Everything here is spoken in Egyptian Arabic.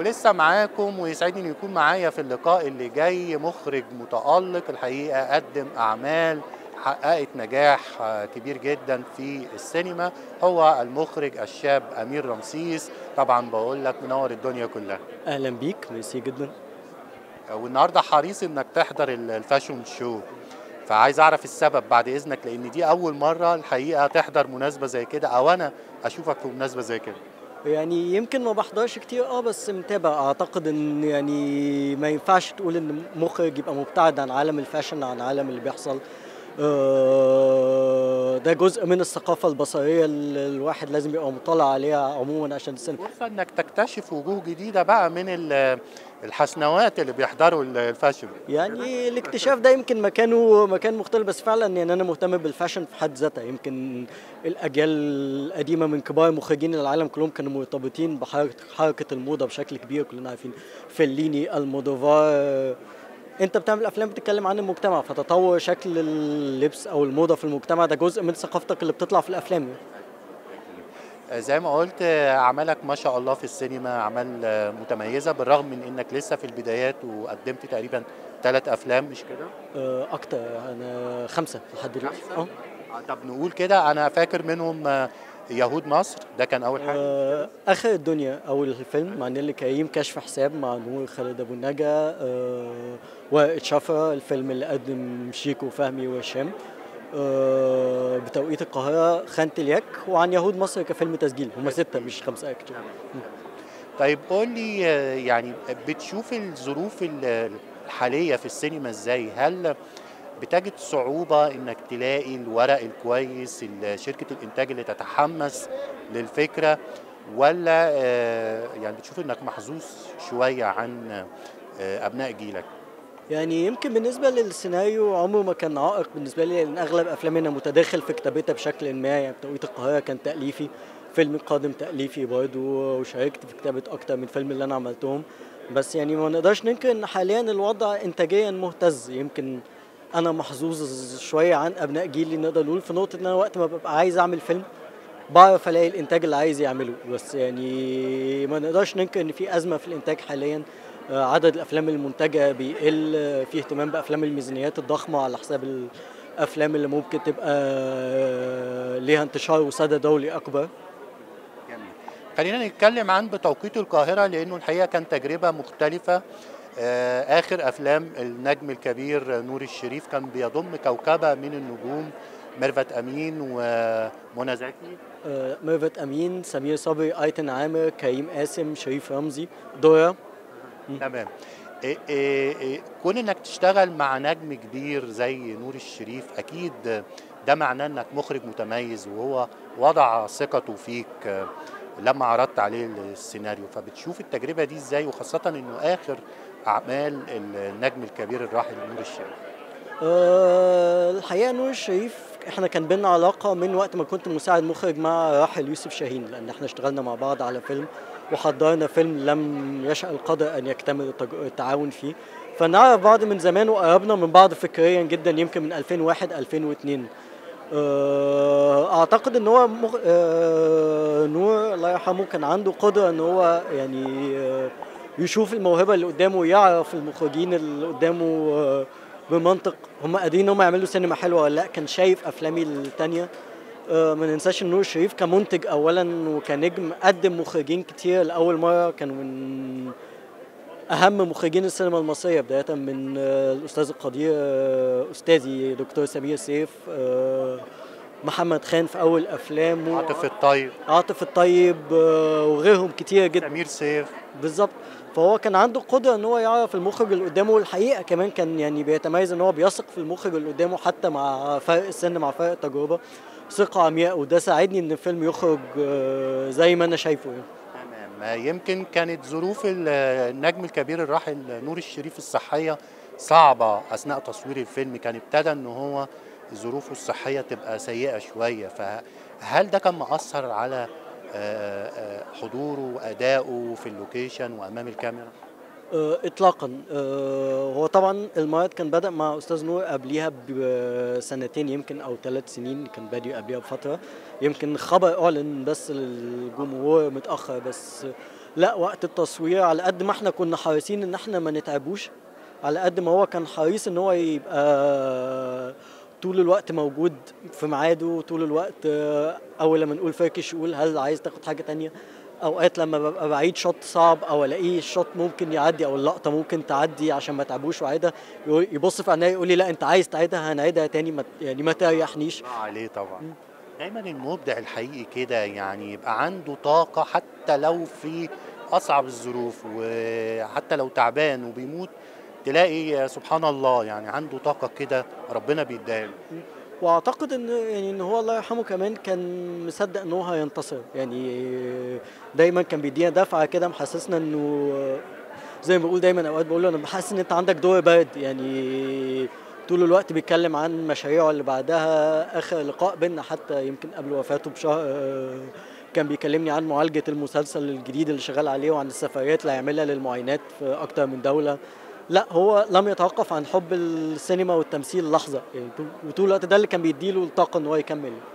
ولسه معاكم ويسعدني ان يكون معايا في اللقاء اللي جاي مخرج متألق الحقيقة قدم أعمال حققت نجاح كبير جدا في السينما هو المخرج الشاب أمير رمسيس طبعا بقول لك منور الدنيا كلها اهلا بيك ميرسي جدا والنهارده حريص انك تحضر الفاشون شو فعايز اعرف السبب بعد اذنك لان دي اول مره الحقيقه تحضر مناسبه زي كده او انا اشوفك في مناسبه زي كده يعني يمكن ما بحضرش كتير اه بس متابع اعتقد ان يعني ما ينفعش تقول ان مخرج يبقى مبتعد عن عالم الفاشن عن عالم اللي بيحصل آه، ده جزء من الثقافة البصرية اللي الواحد لازم يبقى مطلع عليها عموما عشان السينما فرصه انك تكتشف وجوه جديده بقى من ال- الحسنوات اللي بيحضروا الفاشن يعني الاكتشاف ده يمكن مكانه مكان مختلف بس فعلا يعني انا مهتم بالفاشن في حد ذاتها يمكن الاجيال القديمه من كبار مخرجين العالم كلهم كانوا مرتبطين بحركه حركه الموضه بشكل كبير كلنا عارفين فيليني المودوفار انت بتعمل افلام بتتكلم عن المجتمع فتطور شكل اللبس او الموضه في المجتمع ده جزء من ثقافتك اللي بتطلع في الافلام زي ما قلت اعمالك ما شاء الله في السينما اعمال متميزه بالرغم من انك لسه في البدايات وقدمت تقريبا ثلاث افلام مش كده آه، اكتر انا خمسه لحد دلوقتي اه طب نقول كده انا فاكر منهم آه، يهود مصر ده كان اول حاجه آه، اخر الدنيا اول فيلم مع نيلي كريم كشف حساب مع نور خالد ابو النجا آه، وائل شفرة الفيلم اللي قدم شيكو وفهمي وهشام آه، بتوقيت القاهرة خانة اليك وعن يهود مصر كفيلم تسجيل هم ستة مش خمسة اكتر طيب قول لي آه، يعني بتشوف الظروف ال- الحاليه في السينما ازاي هل بتجد صعوبة انك تلاقي الورق الكويس ال- شركة الانتاج اللي تتحمس للفكرة ولا آه، يعني بتشوف انك محظوظ شوية عن آه، ابناء جيلك يعني يمكن بالنسبة للسيناريو عمره ما كان عائق بالنسبة لي لأن أغلب أفلامنا متداخل في كتابتها بشكل ما يعني بتوقيت القاهرة كان تأليفي فيلم قادم تأليفي برضه وشاركت في كتابة أكتر من فيلم اللي أنا عملتهم بس يعني ما نقدرش ننكر إن حاليا الوضع إنتاجيا مهتز يمكن أنا محظوظ شوية عن أبناء جيلي نقدر نقول في نقطة إن أنا وقت ما ببقى عايز أعمل فيلم بعرف الاقي الانتاج اللي عايز يعمله بس يعني ما نقدرش ننكر ان في ازمه في الانتاج حاليا آه، عدد الافلام المنتجه بيقل آه، في اهتمام بافلام الميزانيات الضخمه على حساب الافلام اللي ممكن تبقى آه، ليها انتشار وساده دولي اكبر جميل خلينا نتكلم عن بتوقيت القاهرة لأنه الحقيقة كان تجربة مختلفة آه، آخر أفلام النجم الكبير نور الشريف كان بيضم كوكبة من النجوم ميرفت أمين ومنى زكي آه، ميرفت امين سمير صبري ايتن عامر كريم قاسم شريف رمزي دورا تمام إيه إيه إيه كون انك تشتغل مع نجم كبير زي نور الشريف اكيد ده معناه انك مخرج متميز وهو وضع ثقته فيك آه، لما عرضت عليه السيناريو فبتشوف التجربه دي ازاي وخاصه انه اخر اعمال النجم الكبير الراحل نور الشريف أه الحقيقه نور الشريف احنا كان بينا علاقه من وقت ما كنت مساعد مخرج مع راحل يوسف شاهين لان احنا اشتغلنا مع بعض على فيلم وحضرنا فيلم لم يشاء القدر ان يكتمل التج- التعاون فيه فنعرف بعض من زمان وقربنا من بعض فكريا جدا يمكن من 2001 2002 أه، اعتقد ان هو مخ... أه، نور الله يرحمه كان عنده قدره ان هو يعني أه، يشوف الموهبه اللي قدامه ويعرف المخرجين اللي قدامه أه، بمنطق هم قادرين ان هم يعملوا سينما حلوه ولا لا كان شايف افلامي التانية آه، ما ننساش ان نور الشريف كمنتج اولا وكنجم قدم مخرجين كتير لاول مره كانوا من اهم مخرجين السينما المصريه بدايه من آه، الاستاذ القدير آه، استاذي دكتور سمير سيف آه، محمد خان في اول افلامه عاطف الطيب عاطف الطيب آه، وغيرهم كتير جدا سمير سيف بالظبط فهو كان عنده قدره ان هو يعرف المخرج اللي قدامه والحقيقه كمان كان يعني بيتميز ان هو بيثق في المخرج اللي قدامه حتى مع فرق السن مع فرق التجربه ثقه عمياء وده ساعدني ان الفيلم يخرج آه، زي ما انا شايفه يعني. تمام يمكن كانت ظروف ال- النجم الكبير الراحل نور الشريف الصحية صعبة أثناء تصوير الفيلم كان ابتدى إن هو ظروفه الصحية تبقى سيئة شوية فهل ده كان مأثر على آه، آه، حضوره وأدائه في اللوكيشن وأمام الكاميرا؟ آه، اطلاقا آه، هو طبعا المرض كان بدا مع استاذ نور قبليها بسنتين يمكن او ثلاث سنين كان بادئ قبليها بفتره يمكن خبر اعلن بس للجمهور متاخر بس لا وقت التصوير على قد ما احنا كنا حريصين ان احنا ما نتعبوش على قد ما هو كان حريص ان هو يبقى طول الوقت موجود في ميعاده طول الوقت آه، اول لما نقول فركش يقول هل عايز تاخد حاجه تانية اوقات لما ببقى بعيد شوت صعب او الاقيه الشوت ممكن يعدي او اللقطه ممكن تعدي عشان ما تعبوش وعيدها يقول- يبص في عينيا يقول لي لا انت عايز تعيدها هنعيدها تاني ما يعني ما تريحنيش الله عليه طبعا دايما المبدع الحقيقي كده يعني يبقى عنده طاقة حتى لو في أصعب الظروف وحتى لو تعبان وبيموت تلاقي سبحان الله يعني عنده طاقة كده ربنا بيديها له واعتقد ان يعني ان هو الله يرحمه كمان كان مصدق ان هو هينتصر يعني دايما كان بيدينا دفعه كده محسسنا انه زي ما بقول دايما اوقات بقول له انا بحس ان انت عندك دور برد يعني طول الوقت بيتكلم عن مشاريعه اللي بعدها اخر لقاء بينا حتى يمكن قبل وفاته بشهر آه، كان بيكلمني عن معالجه المسلسل الجديد اللي شغال عليه وعن السفريات اللي هيعملها للمعاينات في اكتر من دوله لا هو لم يتوقف عن حب السينما والتمثيل لحظه يعني طول- وطول الوقت ده اللي كان بيديله الطاقه ان هو يكمل